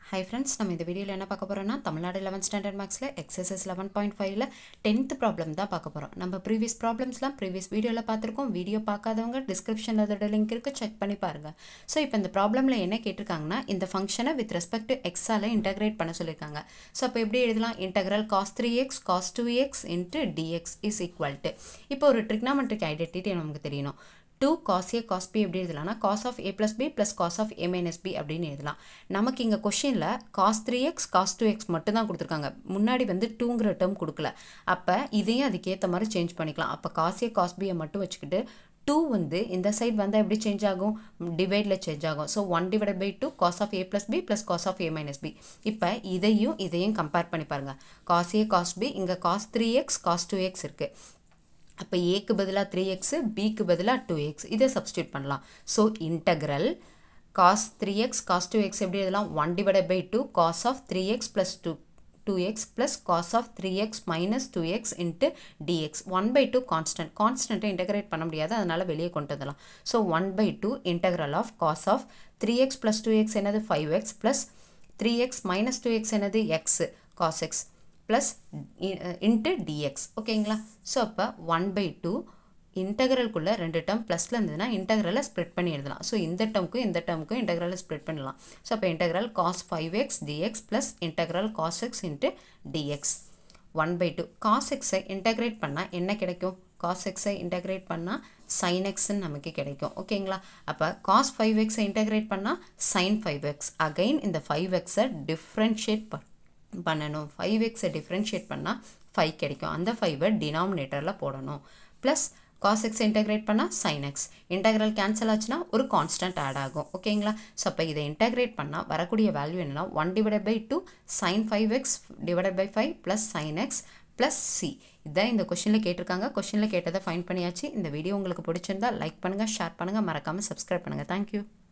hi friends நம்ம இந்த வீடியோவில் என்ன பார்க்க போகிறோம்னா தமிழ்நாடு லெவன்த் ஸ்டாண்டர்ட் மேக்ஸில் எக்ஸசைஸ் லெவன் பாயிண்ட் ஃபைவ்ல டென்த் ப்ராப்ளம் தான் பார்க்க போகிறோம் நம்ம ப்ரீவியஸ் ப்ராப்ளம்ஸ்லாம் ப்ரீவியஸ் வீடியோவில் பார்த்துருக்கோம் வீடியோ பார்க்காதவங்க டிஸ்கிரிப்ஷனில் அதோட லிங்க் இருக்குது செக் பண்ணி பாருங்கள் ஸோ இப்போ இந்த ப்ராப்ளமில் என்ன கேட்டிருக்காங்கன்னா இந்த ஃபங்க்ஷனை வித் ரெஸ்பெக்ட் டு எக்ஸால் இன்டகிரேட் பண்ண சொல்லியிருக்காங்க ஸோ அப்போ எப்படி எழுதலாம் integral cos three x cos two x into dx is equal to இப்போ ஒரு ட்ரிக்னாமெட்ரிக் ஐடென்டிட்டி நமக்கு தெரியணும் two cos A cos B எப்படி எழுதலாம்னா cos of A plus B plus cos of A minus B அப்படின்னு எழுதலாம் நமக்கு இங்கே கொஷினில் cos three x cos two x மட்டும் தான் கொடுத்துருக்காங்க முன்னாடி வந்து டூங்கிற டேர்ம் கொடுக்கல அப்போ இதையும் அதுக்கேற்ற மாதிரி சேஞ்ச் பண்ணிக்கலாம் அப்போ காஸ் ஏ காஸ் பியை மட்டும் வச்சுக்கிட்டு டூ வந்து இந்த சைட் வந்தால் எப்படி சேஞ்ச் ஆகும் டிவைடில் சேஞ்ச் ஆகும் so one divide by two cos of A plus B plus cos of A minus B இப்போ இதையும் இதையும் கம்பேர் பண்ணி பாருங்கள் காஸ் ஏ காஸ் பி இங்கே cos three x cos two x இருக்குது அப்போ ஏக்கு பதிலாக த்ரீ எக்ஸு பிக்கு பதிலாக டூ எக்ஸ் இதை சப்ஸ்டியூட் பண்ணலாம் so integral cos three x cos two x எப்படி எழுதலாம் one divide by two cos of three x plus two two x plus cos of three x minus two x into dx one by two constant கான்ஸ்டன்ட்டை integrate பண்ண முடியாது அதனால் வெளியே கொண்டு வரலாம் so one by two integral of cos of three x plus two x என்னது five x plus three x minus two x என்னது x cos x plus into dx ஓகேங்களா ஸோ அப்போ ஒன் பை டூ இன்டகரலுக்குள்ளே ரெண்டு term ப்ளஸில் இருந்ததுன்னா இன்டகரலை spread பண்ணி எழுதலாம் ஸோ இந்த டேர்முக்கும் இந்த டேர்முக்கும் இன்டகரலை ஸ்ப்ரெட் பண்ணலாம் ஸோ அப்போ integral cos five x dx plus integral cos x into dx one by two cos எக்ஸை இன்டகிரேட் பண்ணால் என்ன கிடைக்கும் காஸ் எக்ஸை இன்டகிரேட் பண்ணால் சைன் எக்ஸ்ன்னு நமக்கு கிடைக்கும் ஓகேங்களா அப்போ காஸ் ஃபைவ் எக்ஸை இன்டகிரேட் பண்ணால் சைன் ஃபைவ் எக்ஸ் அகைன் இந்த ஃபைவ் எக்ஸை டிஃப்ரென்ஷியேட் பண்ண பண்ணணும் ஃபைவ் எக்ஸை டிஃப்ரென்ஷியேட் பண்ணால் ஃபைவ் கிடைக்கும் அந்த ஃபைவை டினாமினேட்டரில் போடணும் ப்ளஸ் காஸ் எக்ஸ் இன்டகிரேட் பண்ணால் சைன் எக்ஸ் இன்டகிரல் கேன்சல் ஆச்சுன்னா ஒரு கான்ஸ்டன்ட் ஆட் ஆகும் ஓகேங்களா ஸோ அப்போ இதை இன்டகிரேட் பண்ணால் வரக்கூடிய வேல்யூ என்னன்னா one divide by two sine five x divide by five plus sine x plus C இதான் இந்த கொஷனில் கேட்டிருக்காங்க கொஷனில் கேட்டதை ஃபைன் பண்ணியாச்சு இந்த வீடியோ உங்களுக்கு பிடிச்சிருந்தா லைக் பண்ணுங்கள் ஷேர் பண்ணுங்கள் மறக்காமல் சப்ஸ்கிரைப் பண்ணுங்கள் தேங்க்யூ